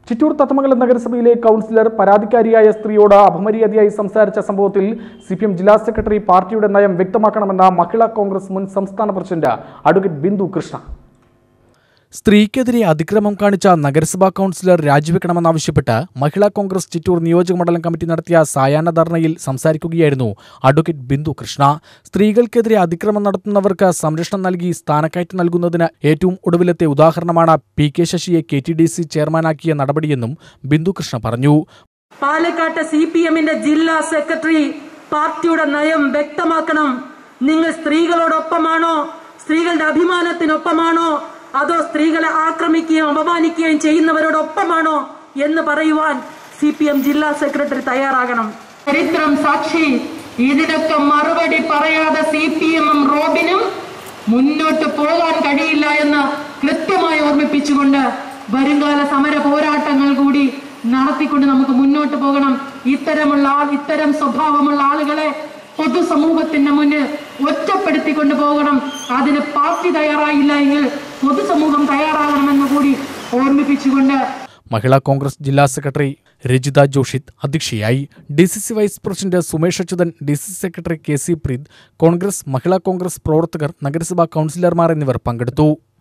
ചിറ്റൂർ തത്തമംഗലം നഗരസഭയിലെ കൗൺസിലർ പരാതിക്കാരിയായ സ്ത്രീയോട് അപമര്യാദയായി സംസാരിച്ച സംഭവത്തിൽ സി പി എം ജില്ലാ സെക്രട്ടറി പാർട്ടിയുടെ നയം വ്യക്തമാക്കണമെന്ന മഹിളാ കോൺഗ്രസ് മുൻ സംസ്ഥാന പ്രസിഡന്റ് അഡ്വക്കേറ്റ് ബിന്ദു കൃഷ്ണ സ്ത്രീക്കെതിരെ അതിക്രമം കാണിച്ച നഗരസഭാ കൗൺസിലർ രാജിവെക്കണമെന്നാവശ്യപ്പെട്ട് മഹിളാ കോൺഗ്രസ് ചിറ്റൂർ നിയോജക മണ്ഡലം കമ്മിറ്റി നടത്തിയ സായാഹ്ന ധർണയിൽ സംസാരിക്കുകയായിരുന്നു അഡ്വക്കേറ്റ് ബിന്ദു കൃഷ്ണ സ്ത്രീകൾക്കെതിരെ അതിക്രമം നടത്തുന്നവർക്ക് സംരക്ഷണം നൽകി സ്ഥാനക്കയറ്റം നൽകുന്നതിന് ഏറ്റവും ഒടുവിലത്തെ ഉദാഹരണമാണ് പി കെ ശശിയെ കെ ടി ഡി സി ചെയർമാനാക്കിയ നടപടിയെന്നും ബിന്ദു കൃഷ്ണ പറഞ്ഞു പാലക്കാട്ട് സി പി എമ്മിന്റെ ജില്ലാ സെക്രട്ടറി പാർട്ടിയുടെ നയം വ്യക്തമാക്കണം നിങ്ങൾ സ്ത്രീകളോടൊപ്പമാണോ സ്ത്രീകളുടെ അഭിമാനത്തിനൊപ്പമാണോ അതോ സ്ത്രീകളെ ആക്രമിക്കുകയും അപമാനിക്കുകയും ചെയ്യുന്നവരോടൊപ്പമാണോ എന്ന് പറയുവാൻ സി പി എം ജില്ലാ സെക്രട്ടറി തയ്യാറാകണം ചരിത്രം സാക്ഷി ഇതിനൊക്കെ മറുപടി പറയാതെ സി പി എമ്മും റോബിനും മുന്നോട്ട് പോകാൻ കഴിയില്ല എന്ന് കൃത്യമായി ഓർമ്മിപ്പിച്ചുകൊണ്ട് വരുംകാല സമര പോരാട്ടങ്ങൾ കൂടി നടത്തിക്കൊണ്ട് നമുക്ക് മുന്നോട്ട് പോകണം ഇത്തരമുള്ള ആൾ ഇത്തരം സ്വഭാവമുള്ള ആളുകളെ പൊതുസമൂഹത്തിന്റെ മുന്നിൽ ഒറ്റപ്പെടുത്തിക്കൊണ്ട് പോകണം അതിന് പാർട്ടി തയ്യാറായില്ല എങ്കിൽ പൊതുസമൂഹം തയ്യാറാകണമെന്ന് കൂടി ഓർമ്മിപ്പിച്ചുകൊണ്ട് മഹിളാ കോൺഗ്രസ് ജില്ലാ സെക്രട്ടറി രജിത ജോഷിത് അധ്യക്ഷയായി D C C vice president Sumesh Achuthan D C C secretary K C Preeth Congress Mahila Congress പ്രവർത്തകർ നഗരസഭാ കൗൺസിലർമാർ എന്നിവർ പങ്കെടുത്തു